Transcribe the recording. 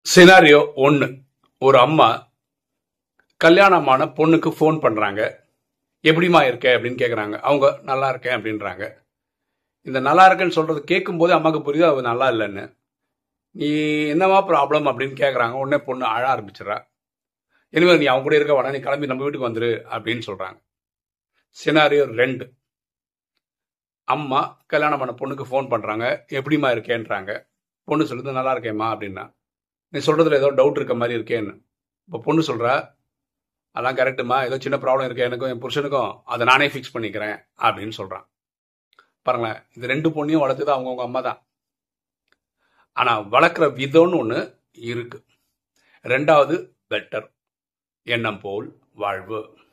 scenario ஒன்று ஒரு அம்மா கல்யாணமான பொண்ணுக்கு ஃபோன் பண்ணுறாங்க எப்படிம்மா இருக்க அப்படின்னு கேட்குறாங்க அவங்க நல்லா இருக்கேன் அப்படின்றாங்க இந்த நல்லா இருக்கேன்னு சொல்கிறது கேட்கும்போது அம்மாவுக்கு புரியுது அவ நல்லா இல்லைன்னு நீ என்னவா ப்ராப்ளம் அப்படின்னு கேட்குறாங்க உடனே பொண்ணு அழ ஆரம்பிச்சிடறா இனிமேல் நீ அவங்க கூட இருக்க வேணா நீ கிளம்பி நம்ம வீட்டுக்கு வந்துரு அப்படின்னு சொல்கிறாங்க சினாரியோ ரெண்டு அம்மா கல்யாணம் பண்ண பொண்ணுக்கு ஃபோன் பண்ணுறாங்க எப்படிம்மா இருக்கேன்றாங்க பொண்ணு சொல்லுது நல்லா இருக்கேம்மா அப்படின்னா நீ சொல்கிறதுல ஏதோ டவுட் இருக்க மாதிரி இருக்கேன்னு இப்போ பொண்ணு சொல்கிறா அதான் கரெக்டுமா ஏதோ சின்ன ப்ராப்ளம் இருக்கு எனக்கும் என் புருஷனுக்கும் அதை நானே ஃபிக்ஸ் பண்ணிக்கிறேன் அப்படின்னு சொல்கிறான் பாருங்களேன் இது ரெண்டு பொண்ணையும் வளர்த்தது அவங்கவுங்க அம்மா தான் ஆனால் வளர்க்குற விதம்னு ஒன்று இருக்கு ரெண்டாவது பெட்டர் எண்ணம் போல் வாழ்வு